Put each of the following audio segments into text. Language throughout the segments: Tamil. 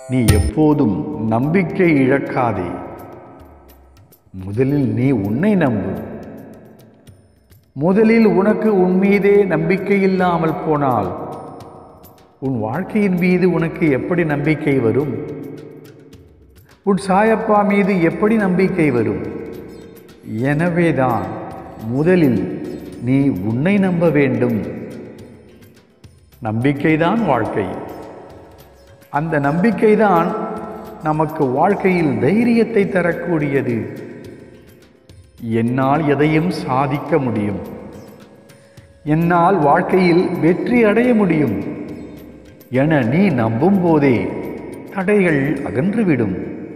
நீ எப்போதும் நம்பிக்கை இழக்காதே முதலில் நீ உன்னை நம்பு முதலில் உனக்கு உன் மீதே நம்பிக்கை இல்லாமல் போனால் உன் வாழ்க்கையின் மீது உனக்கு எப்படி நம்பிக்கை வரும் உன் சாயப்பா மீது எப்படி நம்பிக்கை வரும் எனவேதான் முதலில் நீ உன்னை நம்ப வேண்டும் நம்பிக்கைதான் வாழ்க்கை அந்த நம்பிக்கைதான் நமக்கு வாழ்க்கையில் தைரியத்தை தரக்கூடியது என்னால் எதையும் சாதிக்க முடியும் என்னால் வாழ்க்கையில் வெற்றி அடைய முடியும் என நீ நம்பும் போதே தடைகள் அகன்றுவிடும்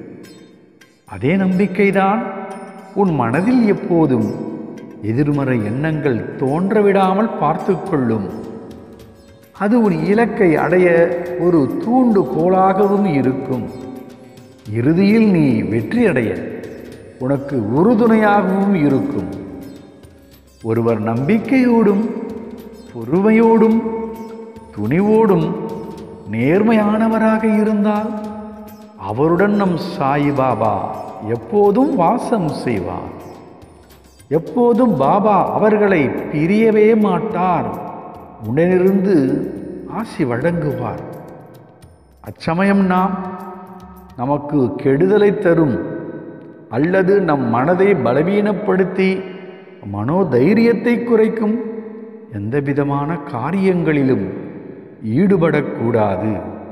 அதே நம்பிக்கைதான் உன் மனதில் எப்போதும் எதிர்மறை எண்ணங்கள் தோன்ற விடாமல் பார்த்து கொள்ளும் அது உன் இலக்கை அடைய ஒரு தூண்டுகோலாகவும் இருக்கும் இறுதியில் நீ வெற்றி அடைய உனக்கு உறுதுணையாகவும் இருக்கும் ஒருவர் நம்பிக்கையோடும் பொறுமையோடும் துணிவோடும் நேர்மையானவராக இருந்தால் அவருடன் நம் சாயிபாபா எப்போதும் வாசம் செய்வார் எப்போதும் பாபா அவர்களை பிரியவே மாட்டார் உடனிருந்து ஆசி வழங்குவார் அச்சமயம் நாம் நமக்கு கெடுதலை தரும் அல்லது நம் மனதை பலவீனப்படுத்தி மனோதைரியத்தை குறைக்கும் எந்த விதமான காரியங்களிலும் ஈடுபடக்கூடாது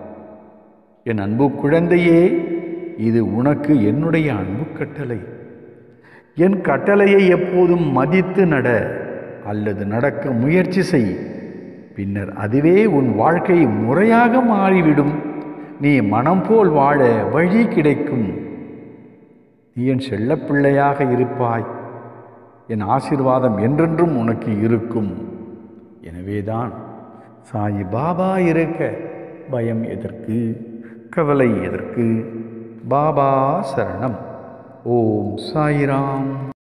என் அன்பு குழந்தையே இது உனக்கு என்னுடைய அன்பு கட்டளை என் கட்டளையை எப்போதும் மதித்து நட அல்லது நடக்க முயற்சி செய் பின்னர் அதுவே உன் வாழ்க்கை முறையாக மாறிவிடும் நீ மனம் போல் வாழ வழி கிடைக்கும் நீ என் செல்லப்பிள்ளையாக இருப்பாய் என் ஆசீர்வாதம் என்றென்றும் உனக்கு இருக்கும் எனவேதான் சாயி பாபா இருக்க பயம் எதற்கு கவலை எதற்கு பாபா சரணம் ஓம் சாயிராம்